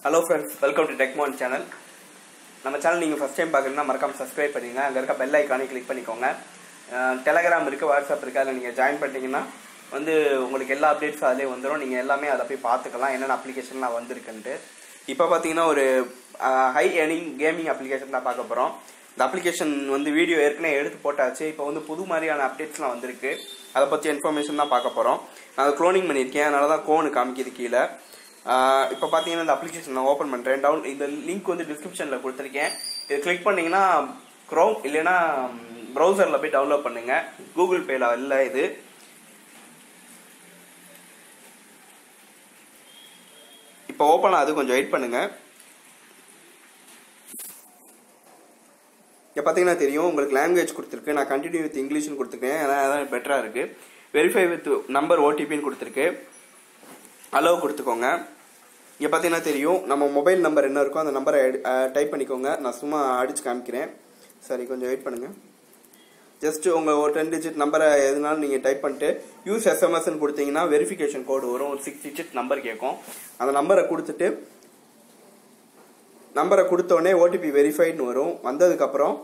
hello friends welcome to Techmon channel நம்ம channel நீங்கள் first time பார்க்குறீங்கன்னா மறக்காம சப்ஸ்கிரைப் பண்ணிங்க அங்கே இருக்க பெல் ஐக்கானே கிளிக் பண்ணிக்கோங்க டெலகிராம் இருக்குது வாட்ஸ்அப் இருக்குது அதில் நீங்கள் ஜாயின் பண்ணிட்டீங்கன்னா வந்து உங்களுக்கு எல்லா அப்டேட்ஸும் அதிலே வந்துடும் நீங்கள் எல்லாமே அதை போய் பார்த்துக்கலாம் என்னென்ன அப்ளிகேஷன்லாம் வந்திருக்குன்ட்டு இப்போ பார்த்தீங்கன்னா ஒரு ஹை ஏர்னிங் கேமிங் அப்ளிகேஷன் தான் பார்க்க போகிறோம் இந்த அப்ளிகேஷன் வந்து வீடியோ ஏற்கனவே எடுத்து போட்டாச்சு இப்போ வந்து புது மாதிரியான அப்டேட்ஸ்லாம் வந்திருக்கு அதை பற்றி இன்ஃபர்மேஷன் தான் பார்க்க போகிறோம் நான் அதை க்ளோனிங் பண்ணியிருக்கேன் அதனால தான் கோனு காமிக்குது கீழே இப்போ பார்த்தீங்கன்னா இந்த அப்ளிகேஷன் நான் ஓப்பன் பண்ணுறேன் டவுன் இந்த லிங்க் வந்து டிஸ்கிரிப்ஷனில் கொடுத்துருக்கேன் இது கிளிக் பண்ணிங்கன்னா க்ரோம் இல்லைன்னா ப்ரௌசரில் போய் டவுன்லோட் பண்ணுங்கள் கூகுள் பேல இல்லை இது இப்போ ஓப்பன் ஆகுது கொஞ்சம் வெயிட் பண்ணுங்கள் இங்கே பார்த்தீங்கன்னா தெரியும் உங்களுக்கு லாங்குவேஜ் கொடுத்துருக்கு நான் கண்டினியூ வித் இங்கிலீஷ்னு கொடுத்துருக்கேன் ஏன்னா அதான் பெட்டராக இருக்குது வெரிஃபை வித் நம்பர் ஓடிபின்னு கொடுத்துருக்கு அலோவ் கொடுத்துக்கோங்க இங்கே பார்த்தீங்கன்னா தெரியும் நம்ம மொபைல் நம்பர் என்ன இருக்கோ அந்த நம்பரை டைப் பண்ணிக்கோங்க நான் சும்மா அடிச்சு காமிக்கிறேன் சரி கொஞ்சம் வெயிட் பண்ணுங்கள் ஜஸ்ட் உங்கள் ஒரு டென் டிஜிட் நம்பரை எதுனாலும் நீங்கள் டைப் பண்ணிட்டு யூஸ் எஸ்எம்எஸ்ன்னு கொடுத்தீங்கன்னா வெரிஃபிகேஷன் கோடு வரும் ஒரு சிக்ஸ் டிஜிட் நம்பர் கேட்கும் அந்த நம்பரை கொடுத்துட்டு நம்பரை கொடுத்தோடனே ஓடிபி வெரிஃபைட்னு வரும் வந்ததுக்கப்புறம்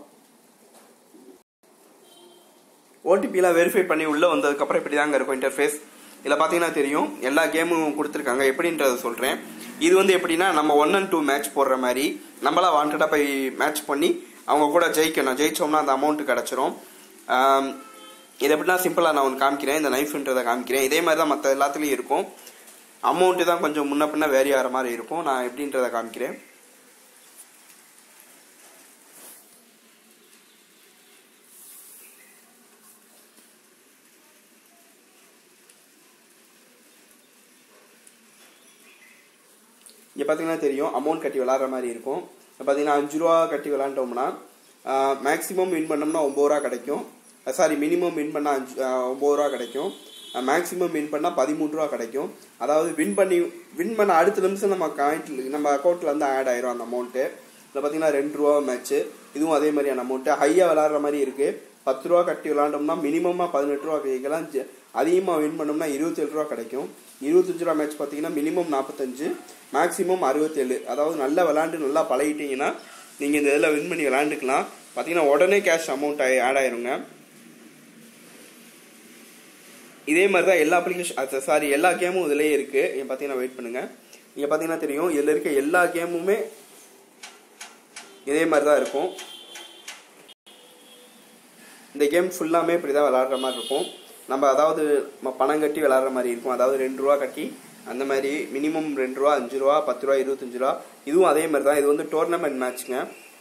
ஓடிபிலாம் வெரிஃபை பண்ணி உள்ளே வந்ததுக்கப்புறம் இப்படி தாங்க இருக்கும் இன்டர்ஃபேஸ் இதில் பார்த்தீங்கன்னா தெரியும் எல்லா கேமும் கொடுத்துருக்காங்க எப்படின்றத சொல்கிறேன் இது வந்து எப்படின்னா நம்ம ஒன் அண்ட் டூ மேட்ச் போடுற மாதிரி நம்மளா வாண்டடாக போய் மேட்ச் பண்ணி அவங்க கூட ஜெயிக்கணும் ஜெயிச்சோம்னா அந்த அமௌண்ட் கிடச்சிரும் இது எப்படின்னா சிம்பிளாக நான் ஒன்று காமிக்கிறேன் இந்த நைஃப்ன்றதை காமிக்கிறேன் இதே மாதிரி தான் மற்ற எல்லாத்துலேயும் இருக்கும் அமௌண்ட்டு தான் கொஞ்சம் முன்ன பின்ன வேரி ஆகிற மாதிரி இருக்கும் நான் எப்படின்றத காமிக்கிறேன் இங்கே பார்த்தீங்கன்னா தெரியும் அமௌண்ட் கட்டி விளாட்ற மாதிரி இருக்கும் இப்போ பார்த்தீங்கன்னா அஞ்சு ரூபா கட்டி விளாண்டோம்னா மேக்ஸிமம் வின் பண்ணோம்னா ஒம்பது ரூபா கிடைக்கும் சாரி மினிமம் வின் பண்ணால் அஞ்சு ஒம்பது ரூபா கிடைக்கும் மேக்ஸிமம் வின் பண்ணால் பதிமூணு ரூபா கிடைக்கும் அதாவது வின் பண்ணி வின் பண்ண அடுத்த நிமிஷம் நம்ம காயின்ட்ல நம்ம அக்கௌண்ட்டில் வந்து ஆட் ஆயிரும் அந்த அமௌண்ட்டு இதில் பார்த்தீங்கன்னா ரெண்டு ரூபா மேட்ச்சு இதுவும் அதே மாதிரியான அமௌண்ட்டு ஹையாக விளாட்ற மாதிரி இருக்குது பத்து ரூபா கட்டி விளாண்டோம்னா மினிமமாக பதினெட்டு ரூபா கிடைக்கலாம் அதிகமாக வின் பண்ணோம்னா இருபத்தேழு ரூபா கிடைக்கும் இருபத்தஞ்சு ரூபா மேட்ச் பார்த்தீங்கன்னா மினிமம் நாற்பத்தஞ்சு மேக்ஸிமம் அறுபத்தேழு அதாவது நல்லா விளாண்டு நல்லா பழகிட்டீங்கன்னா நீங்கள் இந்த இதில் வின் பண்ணி விளாண்டுக்கலாம் பார்த்தீங்கன்னா உடனே கேஷ் அமௌண்ட் ஆட் ஆயிருங்க இதே மாதிரி தான் எல்லா அப்ளிகேஷன் சாரி எல்லா கேமும் இதுலேயே இருக்குது இங்கே பார்த்தீங்கன்னா வெயிட் பண்ணுங்கள் இங்கே பார்த்தீங்கன்னா தெரியும் இதில் இருக்க எல்லா கேமுமே இதே மாதிரி தான் இருக்கும் இந்த கேம் ஃபுல்லாமே இப்படி தான் விளாட்ற மாதிரி இருக்கும் நம்ம அதாவது பணம் கட்டி விளாட்ற மாதிரி இருக்கும் அதாவது ரெண்டு ரூபா கட்டி அந்த மாதிரி மினிமம் ரெண்டு ரூபா அஞ்சு ரூபா பத்து ரூபா இருபத்தஞ்சு ரூபா இதுவும் அதே மாதிரி தான் இது வந்து டோர்னமெண்ட் மேட்ச்ங்க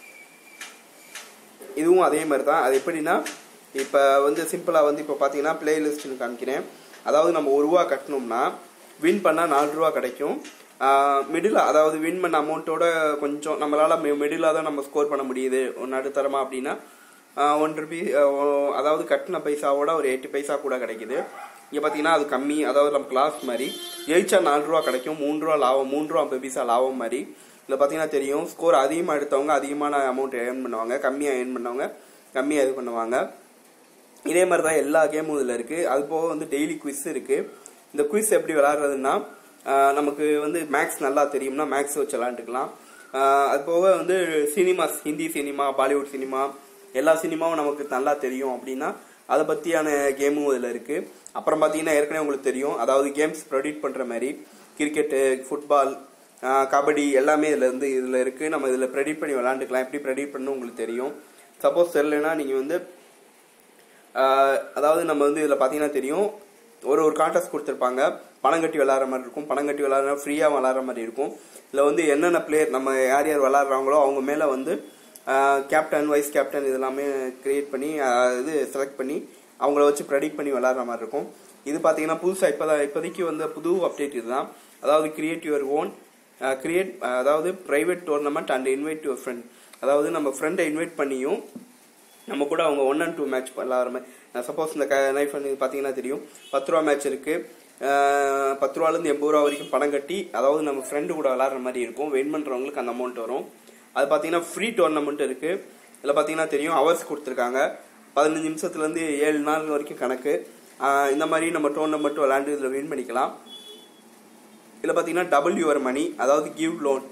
இதுவும் அதே மாதிரி தான் அது எப்படின்னா இப்போ வந்து சிம்பிளாக வந்து இப்போ பார்த்தீங்கன்னா பிளேலிஸ்ட்னு காமிக்கிறேன் அதாவது நம்ம ஒரு ரூபா கட்டணும்னா வின் பண்ணால் நாலு ரூபா கிடைக்கும் மிடில் அதாவது வின் பண்ண அமௌண்ட்டோட கொஞ்சம் நம்மளால் மிடிலாக தான் நம்ம ஸ்கோர் பண்ண முடியுது ஒரு நடுத்தரமா அப்படின்னா ஒன் ருபி அதாவது கட்டின பைசாவோட ஒரு எட்டு பைசா கூட கிடைக்குது இங்கே பார்த்தீங்கன்னா அது கம்மி அதாவது நம்ம கிளாஸ் மாதிரி ஜெயிச்சா நாலு ரூபா கிடைக்கும் மூணு ரூபா லாபம் மூணு ரூபா ஐம்பது பைசா லாபம் மாதிரி இதில் பார்த்தீங்கன்னா தெரியும் ஸ்கோர் அதிகமாக எடுத்தவங்க அதிகமான அமௌண்ட் ஏர்ன் பண்ணுவாங்க கம்மியாக ஏர்ன் பண்ணவங்க கம்மியாக இது பண்ணுவாங்க இதே மாதிரி தான் எல்லா கேமும் இதில் இருக்குது அது போக வந்து டெய்லி குவிஸ் இருக்குது இந்த குவிஸ் எப்படி விளாட்றதுன்னா நமக்கு வந்து மேக்ஸ் நல்லா தெரியும்னா மேக்ஸ் வச்சு விளாண்டுக்கலாம் அது போக வந்து cinemas Hindi cinema Bollywood cinema எல்லா சினிமாவும் நமக்கு நல்லா தெரியும் அப்படின்னா அதை பற்றியான கேமும் இதில் இருக்குது அப்புறம் பார்த்தீங்கன்னா ஏற்கனவே உங்களுக்கு தெரியும் அதாவது கேம்ஸ் ப்ரொடியூட் பண்ணுற மாதிரி கிரிக்கெட்டு ஃபுட்பால் கபடி எல்லாமே இதில் இருந்து இதில் இருக்குது நம்ம இதில் ப்ரெடிட் பண்ணி விளாண்டுக்கலாம் எப்படி ப்ரெடிட் பண்ணணும் உங்களுக்கு தெரியும் சப்போஸ் தெரியலனா நீங்கள் வந்து அதாவது நம்ம வந்து இதில் பார்த்தீங்கன்னா தெரியும் ஒரு ஒரு கான்டெஸ்ட் கொடுத்துருப்பாங்க பணம் கட்டி விளாட்ற மாதிரி இருக்கும் பணம் கட்டி விளாட்ற ஃப்ரீயாக விளாட்ற மாதிரி இருக்கும் இதில் வந்து என்னென்ன பிளேயர் நம்ம யார் யார் விளாட்றாங்களோ அவங்க மேலே வந்து கேப்டன் வைஸ் கேப்டன் இதெல்லாமே கிரியேட் பண்ணி இது செலக்ட் பண்ணி அவங்கள வச்சு ப்ரெடிக்ட் பண்ணி விளாட்ற மாதிரி இருக்கும் இது பார்த்தீங்கன்னா புதுசாக இப்போ தான் இப்போதைக்கு வந்த புது அப்டேட் இதுதான் அதாவது கிரியேட் யுவர் ஓன் கிரியேட் அதாவது private tournament and invite your friend அதாவது நம்ம ஃப்ரெண்டை இன்வைட் பண்ணியும் நம்ம கூட அவங்க ஒன் அண்ட் டூ மேட்ச் விளாட்ற மாதிரி சப்போஸ் இந்த க நைஃப் பண்ணி பார்த்தீங்கன்னா தெரியும் பத்து ரூபா மேட்ச் இருக்குது பத்து ரூபாலேருந்து எண்பது ரூபா வரைக்கும் பணம் கட்டி அதாவது நம்ம ஃப்ரெண்டு கூட விளாட்ற மாதிரி இருக்கும் வெயின் பண்ணுறவங்களுக்கு அந்த அமௌண்ட் வரும் அது பார்த்தீங்கன்னா ஃப்ரீ டோர்னமெண்ட் இருக்குது இதில் பார்த்தீங்கன்னா தெரியும் ஹவர்ஸ் கொடுத்துருக்காங்க பதினஞ்சு நிமிஷத்துலேருந்து ஏழு நாள் வரைக்கும் கணக்கு இந்த மாதிரி நம்ம டோர்னமெண்ட் விளாண்டு இதில் வின் பண்ணிக்கலாம் இதில் பார்த்தீங்கன்னா டபுள் யுவர் மணி அதாவது கிவ் லோன்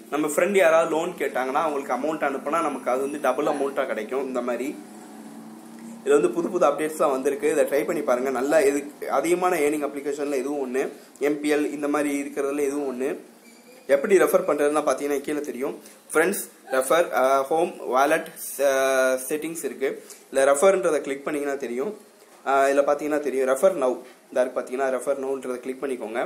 நம்ம ஃப்ரெண்ட் யாராவது லோன் கேட்டாங்கன்னா அவங்களுக்கு அமௌண்ட் அனுப்புனா நமக்கு அது வந்து டபுள் அமௌண்ட்டாக கிடைக்கும் இந்த மாதிரி இது வந்து புது புது அப்டேட்ஸ் தான் வந்திருக்கு இதை ட்ரை பண்ணி பாருங்க நல்ல இது அதிகமான ஏர்னிங் அப்ளிகேஷன்ல இதுவும் ஒன்று எம்பிஎல் இந்த மாதிரி இருக்கிறதுல இதுவும் ஒன்று எப்படி ரெஃபர் பண்றதுன்னா பார்த்தீங்கன்னா கீழே தெரியும் friends refer home wallet settings இருக்கு இல்லை ரெஃபர்ன்றதை கிளிக் பண்ணீங்கன்னா தெரியும் அஹ் இதுல பார்த்தீங்கன்னா தெரியும் ரெஃபர் நவ் இந்த இருக்கு பார்த்தீங்கன்னா ரெஃபர் நவ்ன்றதை கிளிக் பண்ணிக்கோங்க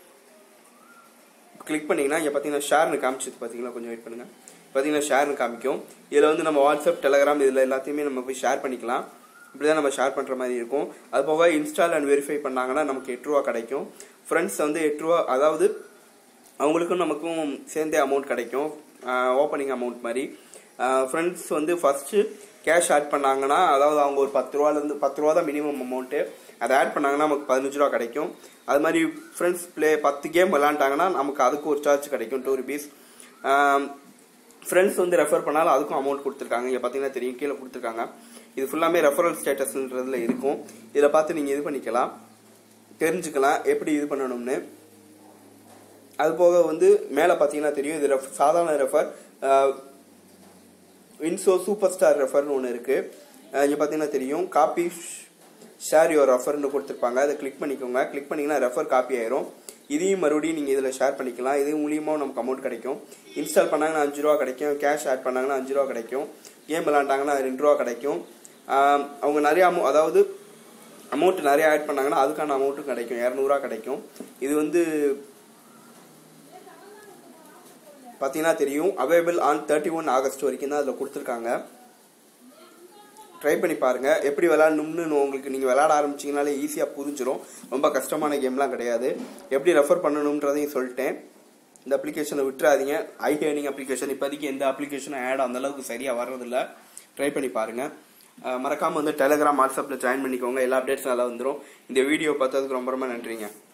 கிளிக் பண்ணீங்கன்னா இங்கே பார்த்தீங்கன்னா ஷேர்னு காமிச்சது பார்த்தீங்கன்னா கொஞ்சம் வெயிட் பண்ணுங்க பார்த்தீங்கன்னா ஷேர்னு காமிக்கும் இதில் வந்து நம்ம வாட்ஸ்அப் டெலகிராம் இதில் எல்லாத்தையுமே நம்ம போய் ஷேர் பண்ணிக்கலாம் இப்படி தான் நம்ம ஷேர் பண்ணுற மாதிரி இருக்கும் அது போக இன்ஸ்டால் அண்ட் வெரிஃபை பண்ணாங்கன்னா நமக்கு எட்டு ரூபா கிடைக்கும் ஃப்ரெண்ட்ஸ் வந்து எட்டு ரூபா அதாவது அவங்களுக்கும் நமக்கும் சேர்ந்தே அமௌண்ட் கிடைக்கும் ஓப்பனிங் அமௌண்ட் மாதிரி ஃப்ரெண்ட்ஸ் வந்து ஃபர்ஸ்ட் கேஷ் ஆட் பண்ணாங்கன்னா அதாவது அவங்க ஒரு பத்து ரூபாலேருந்து பத்து ரூபா தான் மினிமம் அமௌண்ட்டு அதை ஆட் பண்ணாங்கன்னா நமக்கு பதினஞ்சு ரூபா கிடைக்கும் அது மாதிரி ஃப்ரெண்ட்ஸ் ப்ளே பத்து கேம் விளாண்டாங்கன்னா நமக்கு அதுக்கு ஒரு சார்ஜ் கிடைக்கும் டூ ருபீஸ் ஃப்ரெண்ட்ஸ் வந்து ரெஃபர் பண்ணாலும் அதுக்கும் அமௌண்ட் கொடுத்துருக்காங்க இங்கே பார்த்தீங்கன்னா தெரியும் கீழே கொடுத்துருக்காங்க இது ஃபுல்லாமே ரெஃபரல் ஸ்டேட்டஸ்ன்றதுல இருக்கும் இதில் பார்த்து நீங்கள் இது பண்ணிக்கலாம் தெரிஞ்சுக்கலாம் எப்படி இது பண்ணணும்னு அது போக வந்து மேலே பார்த்தீங்கன்னா தெரியும் இது ref- சாதாரண ரெஃபர் வின்சோ சூப்பர் ஸ்டார் ரெஃபர்னு ஒன்று இருக்கு அஹ் இங்க பார்த்தீங்கன்னா தெரியும் காப்பி ஷேர் யுவர் ரெஃபர்னு கொடுத்துருப்பாங்க அதை கிளிக் பண்ணிக்கோங்க கிளிக் பண்ணீங்கன்னா ரெஃபர் காப்பி ஆயிரும் இதையும் மறுபடியும் நீங்கள் இதில் ஷேர் பண்ணிக்கலாம் இது மூலியமாக நமக்கு அமௌண்ட் கிடைக்கும் இன்ஸ்டால் பண்ணாங்கன்னா அஞ்சு ரூபா கிடைக்கும் கேஷ் ஆட் பண்ணாங்கன்னா அஞ்சு ரூபா கிடைக்கும் கேம் விளாண்டாங்கன்னா ரெண்டு ரூபா கிடைக்கும் ஆஹ் அவங்க நிறைய அமௌ அதாவது அமௌண்ட் நிறைய ஆட் பண்ணாங்கன்னா அதுக்கான அமௌண்ட்டும் கிடைக்கும் இரநூறுவா கிடைக்கும் இது வந்து பார்த்தீங்கன்னா தெரியும் available on thirty one August வரைக்கும் தான் அதில் கொடுத்துருக்காங்க ட்ரை பண்ணி பாருங்க எப்படி விளையாடணும்னு உங்களுக்கு நீங்கள் விளையாட ஆரம்பிச்சீங்கனாலே ஈஸியாக புரிஞ்சிடும் ரொம்ப கஷ்டமான கேம்லாம் கிடையாது எப்படி ரெஃபர் பண்ணணுன்றதையும் சொல்லிட்டேன் இந்த அப்ளிகேஷனை விட்டுறாதீங்க ஐ ஏர்னிங் அப்ளிகேஷன் இப்போதைக்கு எந்த அப்ளிகேஷனும் ஆட் அந்த அளவுக்கு சரியாக வர்றதில்ல ட்ரை பண்ணி பாருங்க அஹ் மறக்காம வந்து டெலிகிராம் வாட்ஸ்அப்பில் ஜாயின் பண்ணிக்கோங்க எல்லா அப்டேட்ஸும் நல்லா வந்துடும் இந்த வீடியோ பார்த்ததுக்கு ரொம்ப ரொம்ப நன்றிங்க